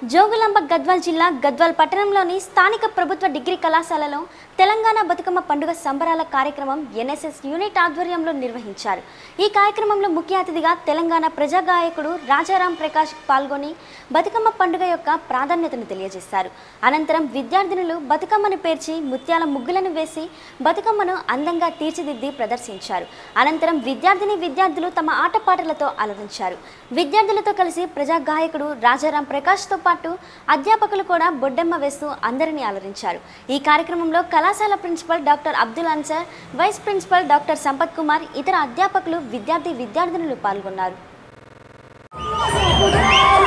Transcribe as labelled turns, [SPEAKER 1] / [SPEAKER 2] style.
[SPEAKER 1] జోగులాంబ గద్వాల్ జిల్లా గద్వాల్ పట్టణంలోని స్థానిక ప్రభుత్వ డిగ్రీ కళాశాలలో తెలంగాణ బతుకమ్మ పండుగ సంబరాల కార్యక్రమం ఎన్ఎస్ఎస్ యూనిట్ ఆధ్వర్యంలో నిర్వహించారు ఈ కార్యక్రమంలో ముఖ్య అతిథిగా తెలంగాణ ప్రజా గాయకుడు రాజారాం ప్రకాష్ పాల్గొని బతుకమ్మ పండుగ యొక్క ప్రాధాన్యతను తెలియజేశారు అనంతరం విద్యార్థినులు బతుకమ్మను పేర్చి ముత్యాల ముగ్గులను వేసి బతుకమ్మను అందంగా తీర్చిదిద్ది ప్రదర్శించారు అనంతరం విద్యార్థిని విద్యార్థులు తమ ఆటపాటలతో అలరించారు విద్యార్థులతో కలిసి ప్రజా గాయకుడు రాజారాం ప్రకాష్తో పాటు అధ్యాపకులు కూడా బొడ్డెమ్మ వేస్తూ అందరినీ అలరించారు ఈ కార్యక్రమంలో కళాశాల principal doctor Abdul Ansar vice principal doctor Sampath Kumar ఇతర అధ్యాపకులు విద్యార్థి విద్యార్థినులు పాల్గొన్నారు